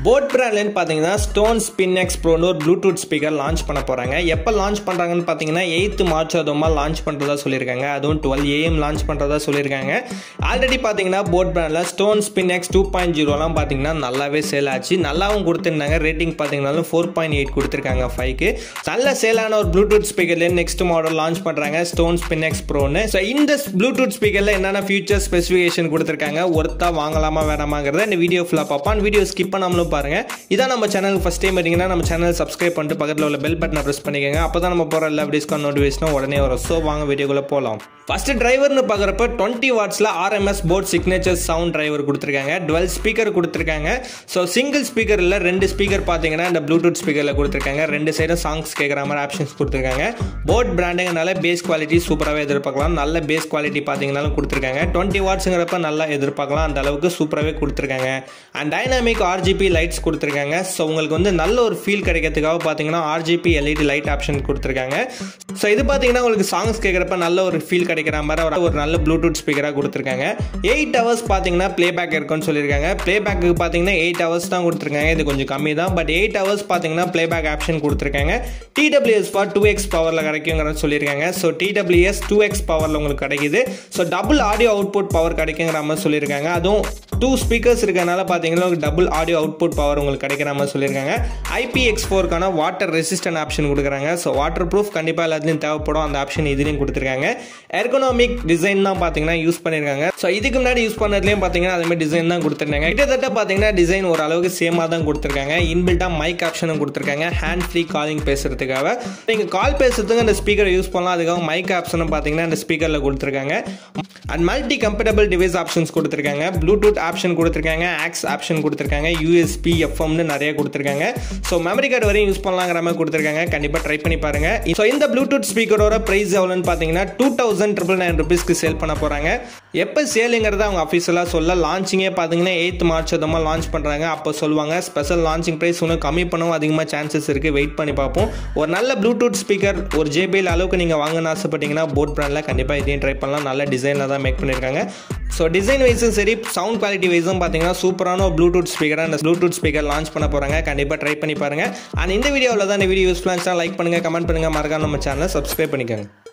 boat பிராண்ட்லேருந்து பார்த்தீங்கன்னா stone spin X ப்ரோன்னு ஒரு Bluetooth speaker launch பண்ண போகிறாங்க எப்போ லான்ச் பண்ணுறாங்கன்னு பார்த்தீங்கன்னா எயித்து மார்ச் அதுமா லான்ச் பண்ணுறதா சொல்லியிருக்காங்க அதுவும் டுவெல் ஏஎம் லான்ச் பண்ணுறதா சொல்லியிருக்காங்க ஆல்ரெடி பார்த்தீங்கன்னா போட் பிராண்டில் stone spin X two point ஜீரோலாம் பார்த்தீங்கன்னா நல்லாவே சேல் ஆச்சு நல்லாவும் கொடுத்துருந்தாங்க ரேட்டிங் பார்த்தீங்கன்னாலும் ஃபோர் பாயிண்ட் எயிட் கொடுத்துருக்காங்க ஃபைவ்க்கு நல்ல சேலான ஒரு ப்ளூடூத் ஸ்பீக்கர்லேருந்து நெக்ஸ்ட் மாடல் லான்ச் பண்ணுறாங்க ஸ்டோன் ஸ்பின் எக்ஸ் ப்ரோன்னு ஸோ இந்த ப்ளூடூத் ஸ்பீக்கரில் என்னென்ன ஃபியூச்சர் ஸ்பெசிஃபிகேஷன் கொடுத்துருக்காங்க ஒருத்தா வாங்கலாமா வேணாமாங்கிறத இந்த வீடியோ ஃபுல்லாக பார்ப்பான் வீடியோ ஸ்கிப் பண்ணாமலும் பாருங்க இதான் நம்ம சேனலுக்கு ஃபஸ்ட் டைம் வரீங்கன்னா நம்ம சேனல் சப்ஸ்கிரைப் பண்ணிட்டு பக்கத்தில் உள்ள பெல் பட்டனை ப்ரெஸ் பண்ணிக்கோங்க அப்போ தான் நம்ம போகிற எல்லா வீடியோஸ்க்கும் நோட்டிஃபிகேஷனும் உடனே வரும் ஸோ வாங்க வீடியோக்குள்ளே போகலாம் ஃபர்ஸ்ட் டிரைவர்னு பார்க்குறப்ப டுவெண்ட்டி வாட்ஸில் RMS boAt signature sound driver கொடுத்துருக்காங்க டுவெல் ஸ்பீக்கர் கொடுத்துருக்காங்க ஸோ சிங்கிள் ஸ்பீக்கரில் ரெண்டு ஸ்பீக்கர் பார்த்தீங்கன்னா இந்த ப்ளூடூத் ஸ்பீக்கரில் கொடுத்துருக்காங்க ரெண்டு சைடும் சாங்ஸ் கேட்குற மாதிரி ஆப்ஷன்ஸ் கொடுத்துருக்காங்க போர்ட் பிராண்டுங்கனால பேஸ் குவாலிட்டி சூப்பராகவே எதிர்பார்க்கலாம் நல்ல பேஸ் குவாலிட்டி பார்த்தீங்கன்னாலும் கொடுத்துருக்காங்க டுவெண்ட்டி வாட்ஸுங்கிறப்ப நல்லா எதிர்பார்க்கலாம் அந்த அளவுக்கு சூப்பராகவே கொடுத்துருக்காங்க அண்ட் டைனாமிக் ஆர்ஜிபி லைட்ஸ் கொடுத்துருக்காங்க ஸோ உங்களுக்கு வந்து நல்ல ஒரு ஃபீல் கிடைக்கிறதுக்காக பார்த்தீங்கன்னா ஆர்ஜிபி எல்இடி லைட் ஆப்ஷன் கொடுத்துருக்காங்க ஸோ இது பார்த்தீங்கன்னா உங்களுக்கு சாங்ஸ் கேட்குறப்ப நல்ல ஒரு ஃபீல் கிடைக்கிற மாதிரி ஒரு- ஒரு நல்ல ப்ளூடூத் ஸ்பீக்கராக கொடுத்துருக்காங்க எயிட் ஹவர்ஸ் பார்த்தீங்கன்னா ப்ளேபேக் இருக்குன்னு சொல்லியிருக்காங்க ப்ளேபேக்கு பார்த்தீங்கன்னா எயிட் ஹவர்ஸ் தான் கொடுத்துருக்காங்க இது கொஞ்சம் கம்மி தான் பட் எயிட் ஹவர்ஸ் பார்த்தீங்கன்னா ப்ளேபேக் ஆப்ஷன் கொடுத்துருக்காங்க டிடபிள்யூஎஸ் ஃபார் டூ எக்ஸ் பவரில் கிடைக்குங்கிறத சொல்லியிருக்காங்க ஸோ டிடபிள்யூஎஸ் டூ எக்ஸ் பவரில் உங்களுக்கு கிடைக்குது so double audio output power கிடைக்குங்கிற மாதிரி சொல்லியிருக்காங்க அதுவும் டூ ஸ்பீக்கர்ஸ் இருக்கனால பார்த்தீங்கன்னா டபுள் ஆடியோ அவுட்புட் பவர் உங்களுக்கு கிடைக்கிற மாதிரி சொல்லியிருக்காங்க ஐபிஎக்ஸ் ஃபோருக்கான வாட்டர் ரெசிஸ்டன்ட் ஆப்ஷன் கொடுக்குறாங்க ஸோ வாட்டர் ப்ரூஃப் கண்டிப்பாக எல்லாத்துலையும் தேவைப்படும் அந்த ஆப்ஷன் இதுலையும் கொடுத்துருக்காங்க எர்கனாமிக் டிசைன் தான் பார்த்தீங்கன்னா யூஸ் பண்ணியிருக்காங்க ஸோ இதுக்கு முன்னாடி யூஸ் பண்ணதுலையும் பார்த்தீங்கன்னா அதே மாதிரி டிசைன் தான் கொடுத்துருந்தாங்க கிட்டத்தட்ட பார்த்தீங்கன்னா டிசைன் ஒரு அளவுக்கு சேமாக தான் கொடுத்துருக்காங்க இன்பில்ட்டாக மைக் ஆப்ஷனும் கொடுத்துருக்காங்க ஹேண்ட் ஃப்ரீ காலிங் பேசுறதுக்காக நீங்கள் கால் பேசுறதுக்கு அந்த ஸ்பீக்கரை யூஸ் பண்ணலாம் அதுக்காக மைக் ஆப்ஷனும் பார்த்தீங்கன்னா அந்த ஸ்பீக்கரில் கொடுத்துருக்காங்க and multi compatible device options கொடுத்துருக்காங்க ப்ளூடூத் ஆப்ஷன் கொடுத்துருக்காங்க ஆக்ஸ் ஆப்ஷன் கொடுத்துருக்காங்க யூஎஸ்பி எஃப்எம்னு நிறைய கொடுத்துருக்காங்க ஸோ மெமரி கார்டு வரையும் யூஸ் பண்ணலாங்கிற மாதிரி கொடுத்துருக்காங்க கண்டிப்பாக ட்ரை பண்ணி பாருங்க ஸோ இந்த ப்ளூடூத் ஸ்பீக்கரோட ப்ரைஸ் எவ்வளோன்னு பார்த்தீங்கன்னா டூ தௌசண்ட் ட்ரிபிள் நைன் ருபீஸ்க்கு சேல் பண்ண போகிறாங்க எப்போ சேலுங்கிறத அவங்க அஃபீஷியலாக சொல்ல லான்ச்சிங்கே பார்த்தீங்கன்னா எயித் மார்ச் அதுமா லான்ச் பண்ணுறாங்க அப்போ சொல்லுவாங்க ஸ்பெஷல் லான்ச்சிங் ப்ரைஸ் இன்னும் கம்மி பண்ணவும் அதிகமாக சான்சஸ் இருக்குது வெயிட் பண்ணி பார்ப்போம் ஒரு நல்ல ப்ளூடூத் ஸ்பீக்கர் ஒரு ஜேபிஎல் அளவுக்கு நீங்கள் வாங்கணும்னு ஆசைப்பட்டீங்கன்னா போட் பிராண்டில் கண்டிப்பாக இதையும் ட்ரை பண்ணலாம் நல்ல டிசைனில் தான் மேக் பண்ணியிருக்காங்க ஸோ டிசைன் வைஸும் சரி சவுண்ட் குவாலிட்டி வைஸும் பார்த்தீங்கன்னா சூப்பரான ஒரு ப்ளூடூத் ஸ்பீக்கராக அந்த ப்ளூடூத் ஸ்பீக்கர் லான்ச் பண்ண போகிறாங்க கண்டிப்பாக ட்ரை பண்ணி பாருங்கள் அண்ட் இந்த வீடியோவில் தான் இந்த வீடியோ யூஸ்ஃபுல்லாக லைக் பண்ணுங்கள் கமெண்ட் பண்ணுங்கள் மறக்காம நம்ம சேனலை சப்ஸ்கிரைப் பண்ணிக்கோங்க